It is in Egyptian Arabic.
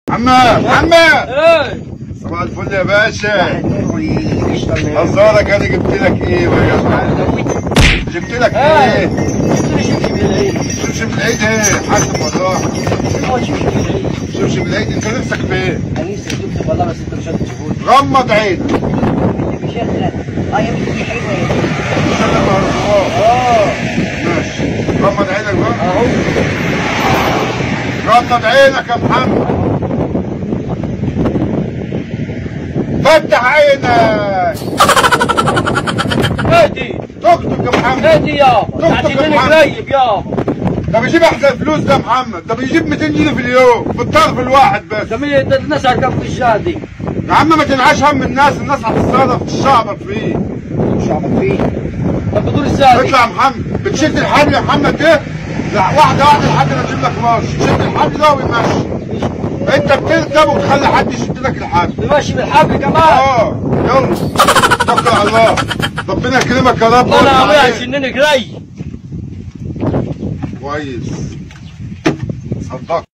محمد محمد ايه صباح الفل يا باشا هزارك هزارك انا جبت لك ايه يا جبت لك ايه شمشم العيد ايه حسب والله شمشم العيد انت نفسك في ايه والله بس انت مش هتشوفوني غمض عين مش هتلاقي اه يا بنتي حلوه مش انا مهرجان اه ماشي غمض عينك بقى اهو غمض عينك يا محمد فتح عينك هادي تكتب يا محمد هادي يابا دكتور عايزينك محمد. قريب يابا ده بيجيب احسن فلوس ده يا محمد ده بيجيب 200 جنيه في اليوم بالطرف الواحد بس ده مين ده الناس هتكفي الشادي يا عم ما تنعاش هم الناس الناس هتتصرف الشعب فيه مش عمل فيه طب بدور الشادي اطلع يا محمد بتشد الحبل يا محمد ده لا واحده واحده لحد ما تجيب لك ماشي تشد الحبل ده ويمشي انت بتركب وتخلي حد يشد لك الحبل ماشي بالحبل كمان اه يلا توكل على الله ربنا يكرمك يا رب والله انا ابويا ويفتح عليك. عايزينك قريب كويس صدقت